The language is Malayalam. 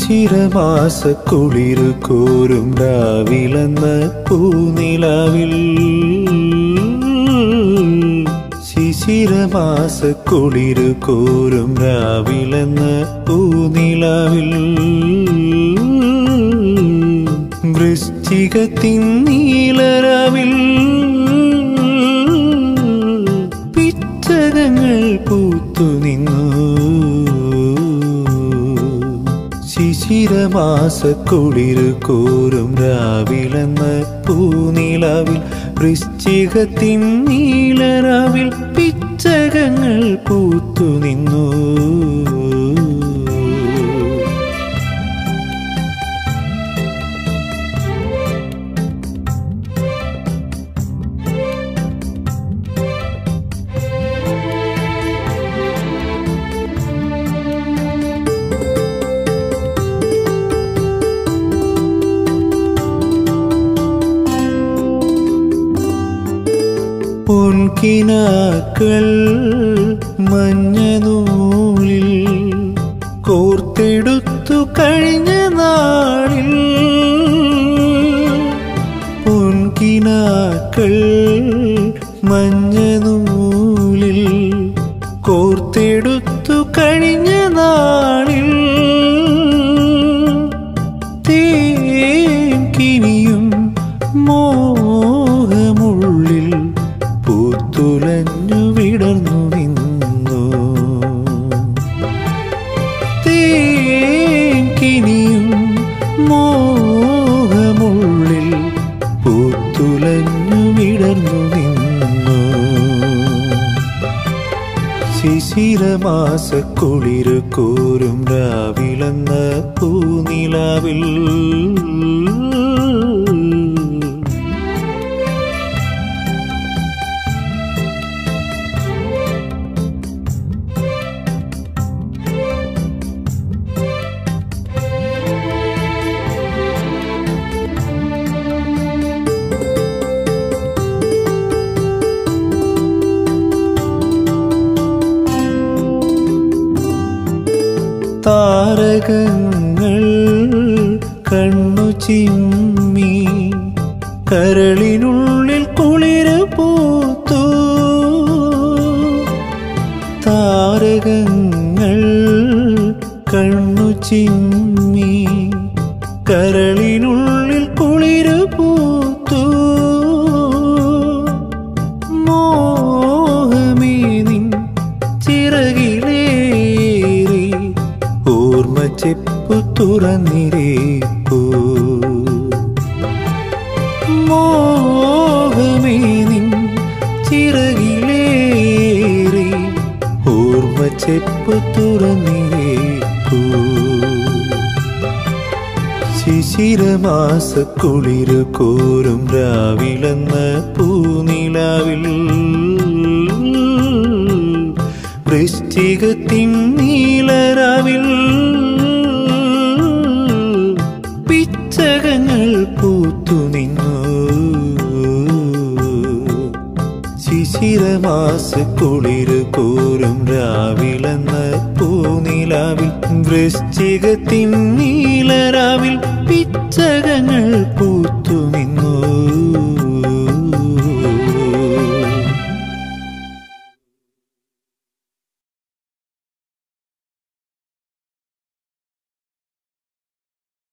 ശിശിരമാസ കുളിരു കോരും രാവിലെന്ന പൂനിലാവിൽ ശിശിരമാസ കുളിരു കോരും രാവിലെന്ന പൂനിലാവിൽ വൃശ്ചികത്തിൻ നീലരാവിൽ പിച്ചകങ്ങൾ പൂത്തു നിന്നു ശിശിരമാസ കുളിരു കോരും രാവിലെന്ന പൂനിലാവിൽ വൃശ്ചികത്തിൻ നീലരാവിൽ പിച്ചകങ്ങൾ പൂത്തു നിന്നു പൊൻകിനാക്കൾ മഞ്ഞനൂലിൽ കോർത്തെടുത്തു കഴിഞ്ഞ നാളിൽ പൊൻകിനാക്കൾ മഞ്ഞനൂലിൽ കോർത്തെടുത്തു കഴിഞ്ഞ നാളിൽ തേക്കിനിയും മോഹമുള്ളിൽ പൂത്തുലഞ്ഞു വിടർന്നു നിന്നു തേക്കിനിയും മോഹമുള്ളിൽ പൂത്തുലഞ്ഞു വിടർന്നു നിന്നു ശിശിരമാസ കുളിരു കോരും രാവിലെന്ന പൂനിലാവിൽ താരകങ്ങൾ കണ്ണു ചിമ്മി കരളിനുള്ളിൽ കുളിര് പൂത്തു താരകങ്ങൾ കണ്ണു ചിമ്മി കരളിനുള്ളിൽ കുളിര് പൂത്തു മോഹമേ നിൻ ചിറകിലേറി ഓർമ്മ ചെപ്പു തുറന്നിരേപ്പു മോഹമേ നിൻ ചിറകിലേറി ഓർമ്മ ചെപ്പു തുറന്നിരേപ്പു ശിശിരമാസ കുളിരു കോരും രാവിലെന്ന പൂനിലാവിൽ വൃശ്ചികത്തിൻ നീലരാവിൽ പിച്ചകങ്ങൾ പൂത്തു നിന്നു ശിശിരമാസ കുളിരു കോരും രാവിലെന്ന പൂനിലാവിൽ വൃശ്ചികത്തിൻ നീലരാവിൽ പിച്ചകങ്ങൾ പൂത്തു നിന്നു